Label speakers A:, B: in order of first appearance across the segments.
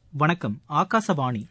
A: வணக்கம் ஆகாசவாணி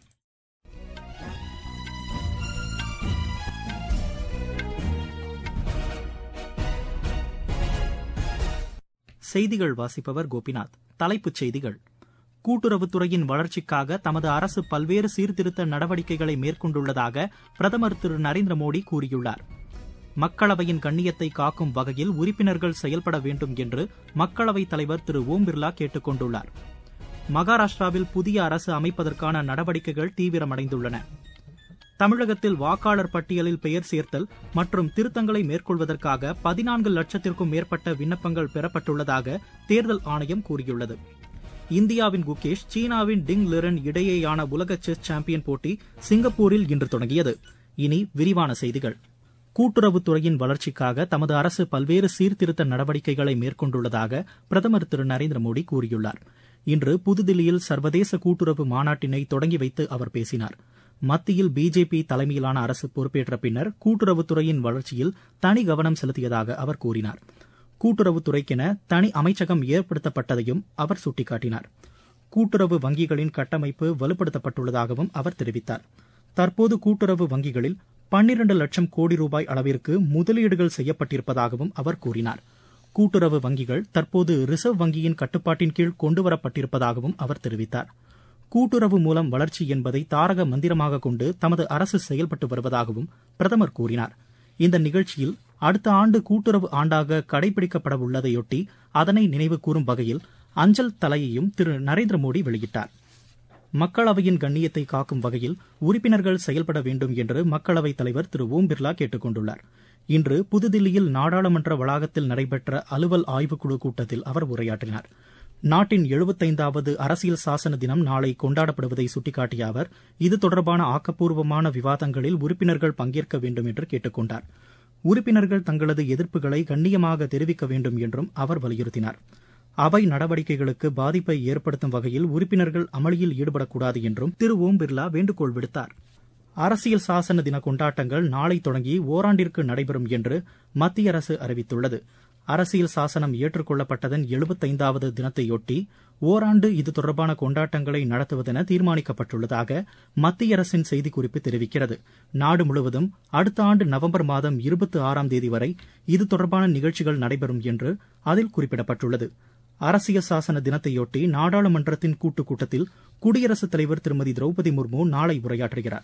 A: செய்திகள் வாசிப்பவர் கோபிநாத் தலைப்புச் செய்திகள் கூட்டுறவுத்துறையின் வளர்ச்சிக்காக தமது அரசு பல்வேறு சீர்திருத்த நடவடிக்கைகளை மேற்கொண்டுள்ளதாக பிரதமர் திரு நரேந்திர மோடி கூறியுள்ளார் மக்களவையின் கண்ணியத்தை காக்கும் வகையில் உறுப்பினர்கள் செயல்பட வேண்டும் என்று மக்களவைத் தலைவர் திரு ஓம் பிர்லா கேட்டுக் கொண்டுள்ளார் மகாராஷ்டிராவில் புதிய அரசு அமைப்பதற்கான நடவடிக்கைகள் தீவிரமடைந்துள்ளன தமிழகத்தில் வாக்காளர் பட்டியலில் பெயர் சேர்த்தல் மற்றும் திருத்தங்களை மேற்கொள்வதற்காக பதினான்கு லட்சத்திற்கும் மேற்பட்ட விண்ணப்பங்கள் பெறப்பட்டுள்ளதாக தேர்தல் ஆணையம் கூறியுள்ளது இந்தியாவின் குகேஷ் சீனாவின் டிங் லிரன் இடையேயான உலக செஸ் சாம்பியன் போட்டி சிங்கப்பூரில் இன்று தொடங்கியது இனி விரிவான செய்திகள் கூட்டுறவுத்துறையின் வளர்ச்சிக்காக தமது அரசு பல்வேறு சீர்திருத்த நடவடிக்கைகளை மேற்கொண்டுள்ளதாக பிரதமர் திரு நரேந்திர மோடி கூறியுள்ளார் இன்று புதுதில்லியில் சர்வதேச கூட்டுறவு மாநாட்டினை தொடங்கி வைத்து அவர் பேசினார் மத்தியில் பிஜேபி தலைமையிலான அரசு பொறுப்பேற்ற பின்னர் கூட்டுறவுத்துறையின் வளர்ச்சியில் தனி கவனம் செலுத்தியதாக அவர் கூறினார் கூட்டுறவுத்துறைக்கென தனி அமைச்சகம் ஏற்படுத்தப்பட்டதையும் அவர் சுட்டிக்காட்டினார் கூட்டுறவு வங்கிகளின் கட்டமைப்பு வலுப்படுத்தப்பட்டுள்ளதாகவும் அவர் தெரிவித்தார் தற்போது கூட்டுறவு வங்கிகளில் பன்னிரண்டு லட்சம் கோடி ரூபாய் அளவிற்கு முதலீடுகள் செய்யப்பட்டிருப்பதாகவும் அவர் கூறினார் கூட்டுறவு வங்கிகள் தற்போது ரிசர்வ் வங்கியின் கட்டுப்பாட்டின் கீழ் கொண்டுவரப்பட்டிருப்பதாகவும் அவர் தெரிவித்தார் கூட்டுறவு மூலம் வளர்ச்சி என்பதை தாரக மந்திரமாக கொண்டு தமது அரசு செயல்பட்டு வருவதாகவும் பிரதமர் கூறினார் இந்த நிகழ்ச்சியில் அடுத்த ஆண்டு கூட்டுறவு ஆண்டாக கடைபிடிக்கப்பட உள்ளதையொட்டி அதனை நினைவு கூறும் வகையில் அஞ்சல் தலையையும் திரு நரேந்திர மோடி வெளியிட்டார் மக்களவையின் கண்ணியத்தை காக்கும் வகையில் உறுப்பினர்கள் செயல்பட வேண்டும் என்று மக்களவைத் தலைவர் திரு ஓம் பிர்லா கேட்டுக் கொண்டுள்ளார் இன்று புதுதில்லியில் நாடாளுமன்ற வளாகத்தில் நடைபெற்ற அலுவல் ஆய்வுக்குழு கூட்டத்தில் அவர் உரையாற்றினார் நாட்டின் எழுபத்தைந்தாவது அரசியல் சாசன தினம் நாளை கொண்டாடப்படுவதை சுட்டிக்காட்டிய அவர் இது தொடர்பான ஆக்கப்பூர்வமான விவாதங்களில் உறுப்பினர்கள் பங்கேற்க வேண்டும் என்று கேட்டுக் கொண்டார் உறுப்பினர்கள் தங்களது எதிர்ப்புகளை கண்ணியமாக தெரிவிக்க வேண்டும் என்றும் அவர் வலியுறுத்தினார் அவை நடவடிக்கைகளுக்கு பாதிப்பை ஏற்படுத்தும் வகையில் உறுப்பினர்கள் அமளியில் ஈடுபடக்கூடாது என்றும் திரு ஓம் பிர்லா வேண்டுகோள் விடுத்தார் அரசியல் சாசன தின கொண்டாட்டங்கள் நாளை தொடங்கி ஓராண்டிற்கு நடைபெறும் என்று மத்திய அரசு அறிவித்துள்ளது அரசியல் சாசனம் ஏற்றுக்கொள்ளப்பட்டதன் எழுபத்தைந்தாவது தினத்தையொட்டி ஓராண்டு இது தொடர்பான கொண்டாட்டங்களை நடத்துவதென தீர்மானிக்கப்பட்டுள்ளதாக மத்திய அரசின் செய்திக்குறிப்பு தெரிவிக்கிறது நாடு முழுவதும் அடுத்த ஆண்டு நவம்பர் மாதம் இருபத்தி ஆறாம் தேதி வரை இது தொடர்பான நிகழ்ச்சிகள் நடைபெறும் என்று அதில் குறிப்பிடப்பட்டுள்ளது அரசியல் சாசன தினத்தையொட்டி நாடாளுமன்றத்தின் கூட்டுக் கூட்டத்தில் குடியரசுத் தலைவர் திருமதி திரௌபதி முர்மு நாளை உரையாற்றுகிறார்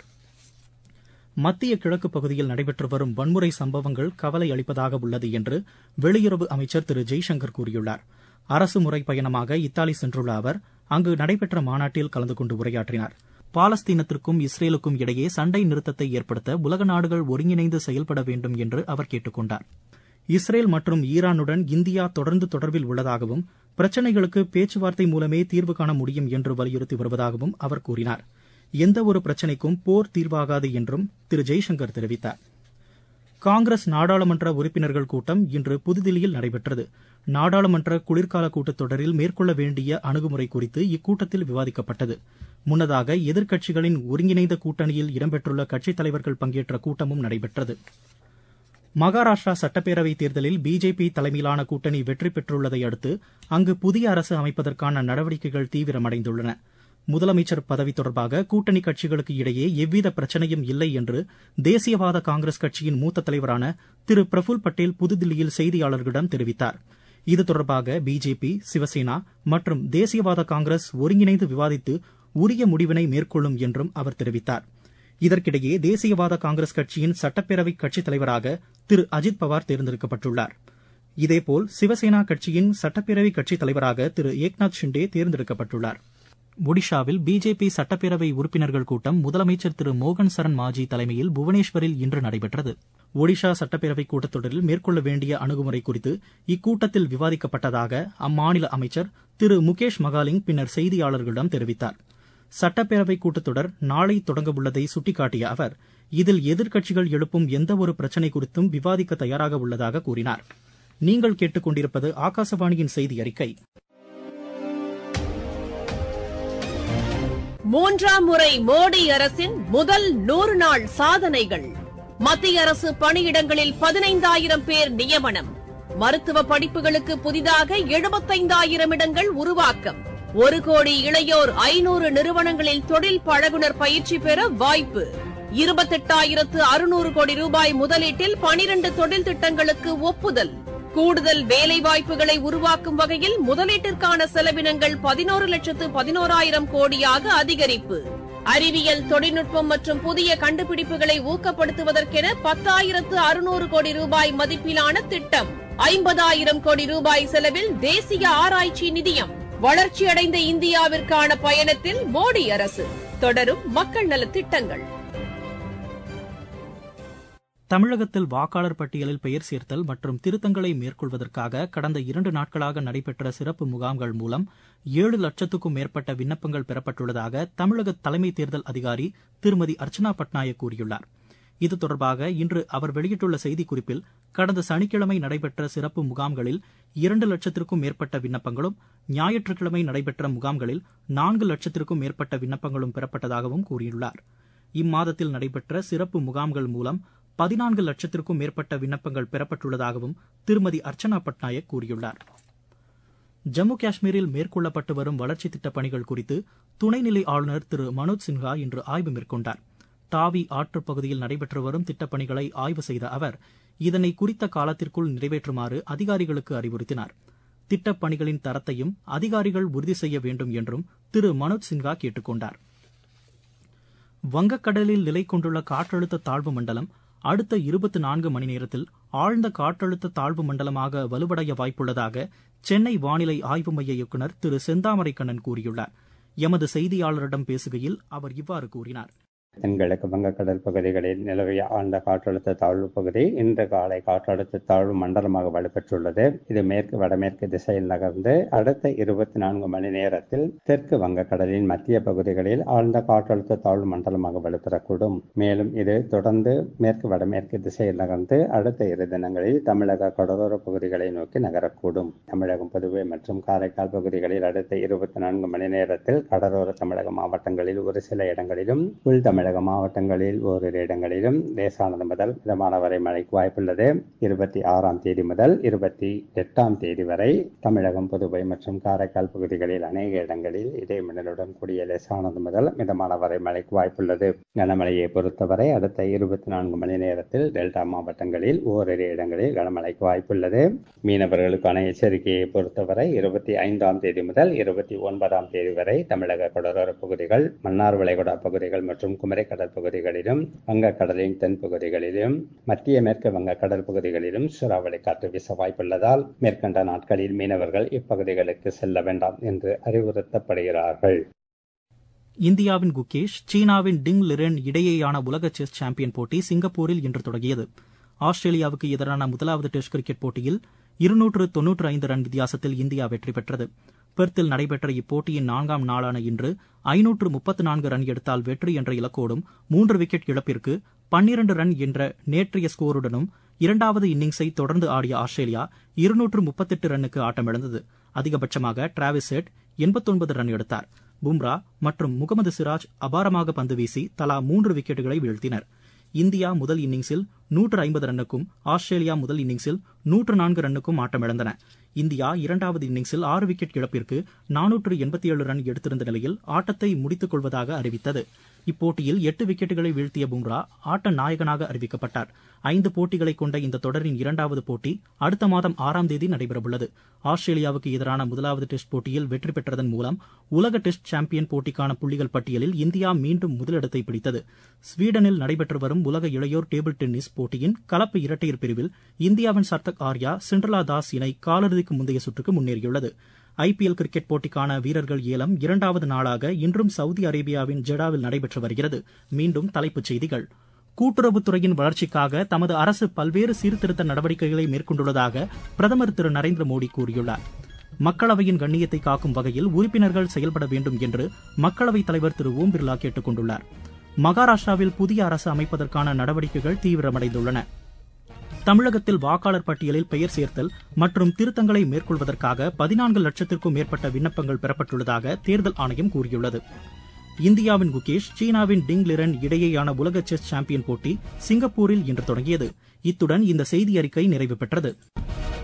A: மத்திய கிழக்கு பகுதியில் நடைபெற்று வரும் வன்முறை சம்பவங்கள் கவலை அளிப்பதாக உள்ளது என்று வெளியுறவு அமைச்சர் திரு ஜெய்சங்கர் கூறியுள்ளார் அரசு முறை பயணமாக இத்தாலி சென்றுள்ள அவர் அங்கு நடைபெற்ற மாநாட்டில் கலந்து கொண்டு உரையாற்றினார் பாலஸ்தீனத்திற்கும் இஸ்ரேலுக்கும் இடையே சண்டை நிறுத்தத்தை ஏற்படுத்த உலக நாடுகள் ஒருங்கிணைந்து செயல்பட வேண்டும் என்று அவர் கேட்டுக் கொண்டார் இஸ்ரேல் மற்றும் ஈரானுடன் இந்தியா தொடர்ந்து தொடர்பில் உள்ளதாகவும் பிரச்சினைகளுக்கு பேச்சுவார்த்தை மூலமே தீர்வு காண முடியும் என்று வலியுறுத்தி வருவதாகவும் அவர் கூறினார் எந்த ஒரு பிரச்சினைக்கும் போர் தீர்வாகாது என்றும் திரு ஜெய்சங்கர் தெரிவித்தார் காங்கிரஸ் நாடாளுமன்ற உறுப்பினர்கள் கூட்டம் இன்று புதுதில்லியில் நடைபெற்றது நாடாளுமன்ற குளிர்கால கூட்டத்தொடரில் மேற்கொள்ள வேண்டிய அணுகுமுறை குறித்து இக்கூட்டத்தில் விவாதிக்கப்பட்டது முன்னதாக எதிர்க்கட்சிகளின் ஒருங்கிணைந்த கூட்டணியில் இடம்பெற்றுள்ள கட்சித் தலைவர்கள் பங்கேற்ற கூட்டமும் நடைபெற்றது மகாராஷ்டிரா சட்டப்பேரவைத் தேர்தலில் பிஜேபி தலைமையிலான கூட்டணி வெற்றி பெற்றுள்ளதை அடுத்து அங்கு புதிய அரசு அமைப்பதற்கான நடவடிக்கைகள் தீவிரமடைந்துள்ளன முதலமைச்சர் பதவி தொடர்பாக கூட்டணி கட்சிகளுக்கு இடையே எவ்வித பிரச்சனையும் இல்லை என்று தேசியவாத காங்கிரஸ் கட்சியின் மூத்த தலைவரான திரு பிரஃபுல் பட்டேல் புதுதில்லியில் செய்தியாளர்களிடம் தெரிவித்தார் இது தொடர்பாக பிஜேபி சிவசேனா மற்றும் தேசியவாத காங்கிரஸ் ஒருங்கிணைந்து விவாதித்து உரிய முடிவினை மேற்கொள்ளும் என்றும் அவர் தெரிவித்தார் இதற்கிடையே தேசியவாத காங்கிரஸ் கட்சியின் சட்டப்பேரவை கட்சித் தலைவராக திரு அஜித் பவார் தேர்ந்தெடுக்கப்பட்டுள்ளார் இதேபோல் சிவசேனா கட்சியின் சட்டப்பேரவை கட்சித் தலைவராக திரு ஏக்நாத் ஷிண்டே தேர்ந்தெடுக்கப்பட்டுள்ளார் ஒடிஷாவில் பிஜேபி சட்டப்பேரவை உறுப்பினர்கள் கூட்டம் முதலமைச்சர் திரு மோகன் சரண் மாஜி தலைமையில் புவனேஸ்வரில் இன்று நடைபெற்றது ஒடிஷா சட்டப்பேரவை கூட்டத்தொடரில் மேற்கொள்ள வேண்டிய அணுகுமுறை குறித்து இக்கூட்டத்தில் விவாதிக்கப்பட்டதாக அம்மாநில அமைச்சர் திரு முகேஷ் மகாலிங் பின்னர் செய்தியாளர்களிடம் தெரிவித்தார் சட்டப்பேரவை கூட்டத்தொடர் நாளை தொடங்க உள்ளதை சுட்டிக்காட்டிய அவர் இதில் எதிர்க்கட்சிகள் எழுப்பும் எந்தவொரு பிரச்சினை குறித்தும் விவாதிக்க தயாராக உள்ளதாக கூறினார் நீங்கள் கேட்டுக்கொண்டிருப்பது ஆகாசவாணியின் செய்தி அறிக்கை
B: மூன்றாம் முறை மோடி அரசின் முதல் நூறு நாள் சாதனைகள் மத்திய அரசு பணியிடங்களில் பதினைந்தாயிரம் பேர் நியமனம் மருத்துவ படிப்புகளுக்கு புதிதாக எழுபத்தைந்தாயிரம் இடங்கள் உருவாக்கம் ஒரு கோடி இளையோர் ஐநூறு நிறுவனங்களில் தொழில் பழகுனர் பயிற்சி பெற வாய்ப்பு இருபத்தெட்டாயிரத்து அறுநூறு கோடி ரூபாய் முதலீட்டில் பனிரண்டு தொழில் திட்டங்களுக்கு ஒப்புதல் கூடுதல் வேலைவாய்ப்புகளை உருவாக்கும் வகையில் முதலீட்டிற்கான செலவினங்கள் பதினோரு லட்சத்து பதினோராயிரம் கோடியாக அதிகரிப்பு அறிவியல் தொழில்நுட்பம் மற்றும் புதிய கண்டுபிடிப்புகளை ஊக்கப்படுத்துவதற்கென பத்தாயிரத்து அறுநூறு கோடி ரூபாய் மதிப்பிலான திட்டம் ஐம்பதாயிரம் கோடி ரூபாய் செலவில் தேசிய ஆராய்ச்சி நிதியம் வளர்ச்சியடைந்த இந்தியாவிற்கான பயணத்தில் மோடி அரசு தொடரும் மக்கள் நலத் திட்டங்கள்
A: தமிழகத்தில் வாக்காளர் பட்டியலில் பெயர் சேர்த்தல் மற்றும் திருத்தங்களை மேற்கொள்வதற்காக கடந்த இரண்டு நாட்களாக நடைபெற்ற சிறப்பு முகாம்கள் மூலம் ஏழு லட்சத்துக்கும் மேற்பட்ட விண்ணப்பங்கள் பெறப்பட்டுள்ளதாக தமிழக தலைமை தேர்தல் அதிகாரி திருமதி அர்ச்சனா பட்நாயக் கூறியுள்ளார் இது தொடர்பாக இன்று அவர் வெளியிட்டுள்ள செய்திக்குறிப்பில் கடந்த சனிக்கிழமை நடைபெற்ற சிறப்பு முகாம்களில் இரண்டு லட்சத்திற்கும் மேற்பட்ட விண்ணப்பங்களும் ஞாயிற்றுக்கிழமை நடைபெற்ற முகாம்களில் நான்கு லட்சத்திற்கும் மேற்பட்ட விண்ணப்பங்களும் பெறப்பட்டதாகவும் கூறியுள்ளார் இம்மாதத்தில் நடைபெற்ற சிறப்பு முகாம்கள் மூலம் பதினான்கு லட்சத்திற்கும் மேற்பட்ட விண்ணப்பங்கள் பெறப்பட்டுள்ளதாகவும் திருமதி அர்ச்சனா பட்நாயக் கூறியுள்ளார் ஜம்மு காஷ்மீரில் மேற்கொள்ளப்பட்டு வரும் வளர்ச்சித் திட்டப் பணிகள் குறித்து துணைநிலை ஆளுநர் திரு மனோஜ் சின்ஹா இன்று ஆய்வு மேற்கொண்டார் தாவி ஆற்றுப் பகுதியில் நடைபெற்று வரும் திட்டப் பணிகளை ஆய்வு செய்த அவர் இதனை குறித்த காலத்திற்குள் நிறைவேற்றுமாறு அதிகாரிகளுக்கு அறிவுறுத்தினார் திட்டப் பணிகளின் தரத்தையும் அதிகாரிகள் உறுதி செய்ய வேண்டும் என்றும் திரு மனோஜ் சின்ஹா கேட்டுக் கொண்டார் வங்கக்கடலில் நிலை கொண்டுள்ள காற்றழுத்த தாழ்வு மண்டலம் அடுத்த இருபத்தி நான்கு மணி நேரத்தில் ஆழ்ந்த காற்றழுத்த தாழ்வு மண்டலமாக வலுவடைய வாய்ப்புள்ளதாக சென்னை வானிலை ஆய்வு மைய இயக்குநர் திரு செந்தாமரை கண்ணன் கூறியுள்ளார் எமது செய்தியாளரிடம் பேசுகையில் அவர் இவ்வாறு கூறினார்
C: தென்கிழக்கு வங்கக்கடல் பகுதிகளில் நிலவிய ஆழ்ந்த காற்றழுத்த தாழ்வு பகுதி இன்று காலை காற்றழுத்த தாழ்வு மண்டலமாக வலுப்பெற்றுள்ளது இது மேற்கு வடமேற்கு திசையில் நகர்ந்து அடுத்த இருபத்தி நான்கு மணி நேரத்தில் தெற்கு வங்கக்கடலின் மத்திய பகுதிகளில் ஆழ்ந்த காற்றழுத்த தாழ்வு மண்டலமாக வலுப்பெறக்கூடும் மேலும் இது தொடர்ந்து மேற்கு வடமேற்கு திசையில் நகர்ந்து அடுத்த இரு தினங்களில் தமிழக கடலோர பகுதிகளை நோக்கி நகரக்கூடும் தமிழகம் புதுவை மற்றும் காரைக்கால் பகுதிகளில் அடுத்த இருபத்தி நான்கு மணி நேரத்தில் கடலோர தமிழக மாவட்டங்களில் ஒரு சில இடங்களிலும் உள் தமிழக தமிழக மாவட்டங்களில் ஓரிரு இடங்களிலும் லேசானது முதல் மிதமான வரை மழைக்கு வாய்ப்புள்ளது இருபத்தி ஆறாம் தேதி முதல் இருபத்தி எட்டாம் தேதி வரை தமிழகம் புதுவை மற்றும் காரைக்கால் பகுதிகளில் அநேக இடங்களில் இதே மின்னலுடன் கூடிய லேசானது முதல் மிதமான வரை மழைக்கு வாய்ப்புள்ளது கனமழையை பொறுத்தவரை அடுத்த இருபத்தி நான்கு மணி நேரத்தில் டெல்டா மாவட்டங்களில் ஓரிரு இடங்களில் கனமழைக்கு வாய்ப்புள்ளது மீனவர்களுக்கான எச்சரிக்கையை பொறுத்தவரை இருபத்தி ஐந்தாம் தேதி முதல் இருபத்தி ஒன்பதாம் தேதி வரை தமிழக கடலோர பகுதிகள் மன்னார் வளைகுடா பகுதிகள் மற்றும் குமரி கடல் பகுதிகளிலும் வங்கக்கடலின் தென் பகுதிகளிலும் மத்திய மேற்கு வங்கக்கடல் பகுதிகளிலும் சூறாவளி காற்று வீச வாய்ப்புள்ளதால் மேற்கண்ட நாட்களில் மீனவர்கள் இப்பகுதிகளுக்கு செல்ல வேண்டாம் என்று அறிவுறுத்தப்படுகிறார்கள்
A: இந்தியாவின் குகேஷ் சீனாவின் டிங் லிரென் இடையேயான உலக செஸ் சாம்பியன் போட்டி சிங்கப்பூரில் இன்று தொடங்கியது ஆஸ்திரேலியாவுக்கு எதிரான முதலாவது டெஸ்ட் கிரிக்கெட் போட்டியில் இருநூற்று தொன்னூற்று ஐந்து ரன் வித்தியாசத்தில் இந்தியா வெற்றி பெற்றது பெர்த்தில் நடைபெற்ற இப்போட்டியின் நான்காம் நாளான இன்று ஐநூற்று முப்பத்து நான்கு ரன் எடுத்தால் வெற்றி என்ற இலக்கோடும் மூன்று விக்கெட் இழப்பிற்கு பன்னிரண்டு ரன் என்ற நேற்றைய ஸ்கோருடனும் இரண்டாவது இன்னிங்ஸை தொடர்ந்து ஆடிய ஆஸ்திரேலியா இருநூற்று முப்பத்தெட்டு ரன்னுக்கு ஆட்டமிழந்தது அதிகபட்சமாக டிராவிஸ் ஹெட் எண்பத்தொன்பது ரன் எடுத்தார் பும்ரா மற்றும் முகமது சிராஜ் அபாரமாக பந்து வீசி தலா மூன்று விக்கெட்டுகளை வீழ்த்தினர் இந்தியா முதல் இன்னிங்ஸில் நூற்று ஐம்பது ரன்னுக்கும் ஆஸ்திரேலியா முதல் இன்னிங்ஸில் நூற்று நான்கு ரன்னுக்கும் ஆட்டமிழந்தன இந்தியா இரண்டாவது இன்னிங்ஸில் ஆறு விக்கெட் இழப்பிற்கு நானூற்று எண்பத்தி ஏழு ரன் எடுத்திருந்த நிலையில் ஆட்டத்தை முடித்துக் கொள்வதாக அறிவித்தது இப்போட்டியில் எட்டு விக்கெட்டுகளை வீழ்த்திய பும்ரா ஆட்ட நாயகனாக அறிவிக்கப்பட்டார் ஐந்து போட்டிகளை கொண்ட இந்த தொடரின் இரண்டாவது போட்டி அடுத்த மாதம் ஆறாம் தேதி நடைபெறவுள்ளது ஆஸ்திரேலியாவுக்கு எதிரான முதலாவது டெஸ்ட் போட்டியில் வெற்றி பெற்றதன் மூலம் உலக டெஸ்ட் சாம்பியன் போட்டிக்கான புள்ளிகள் பட்டியலில் இந்தியா மீண்டும் முதலிடத்தை பிடித்தது ஸ்வீடனில் நடைபெற்று வரும் உலக இளையோர் டேபிள் டென்னிஸ் போட்டியின் கலப்பு இரட்டையர் பிரிவில் இந்தியாவின் சர்தக் ஆர்யா சிண்ட்ரலா தாஸ் இணை காலிறுதிக்கு முந்தைய சுற்றுக்கு முன்னேறியுள்ளது ஐபிஎல் கிரிக்கெட் போட்டிக்கான வீரர்கள் ஏலம் இரண்டாவது நாளாக இன்றும் சவுதி அரேபியாவின் ஜெடாவில் நடைபெற்று வருகிறது மீண்டும் தலைப்புச் செய்திகள் கூட்டுறவுத்துறையின் வளர்ச்சிக்காக தமது அரசு பல்வேறு சீர்திருத்த நடவடிக்கைகளை மேற்கொண்டுள்ளதாக பிரதமர் திரு நரேந்திர மோடி கூறியுள்ளார் மக்களவையின் கண்ணியத்தை காக்கும் வகையில் உறுப்பினர்கள் செயல்பட வேண்டும் என்று மக்களவைத் தலைவர் திரு ஓம் பிர்லா கேட்டுக் கொண்டுள்ளார் மகாராஷ்டிராவில் புதிய அரசு அமைப்பதற்கான நடவடிக்கைகள் தீவிரமடைந்துள்ளன தமிழகத்தில் வாக்காளர் பட்டியலில் பெயர் சேர்த்தல் மற்றும் திருத்தங்களை மேற்கொள்வதற்காக பதினான்கு லட்சத்திற்கும் மேற்பட்ட விண்ணப்பங்கள் பெறப்பட்டுள்ளதாக தேர்தல் ஆணையம் கூறியுள்ளது இந்தியாவின் குகேஷ் சீனாவின் டிங் லிரன் இடையேயான உலக செஸ் சாம்பியன் போட்டி சிங்கப்பூரில் இன்று தொடங்கியது இத்துடன் இந்த செய்தி அறிக்கை நிறைவு பெற்றது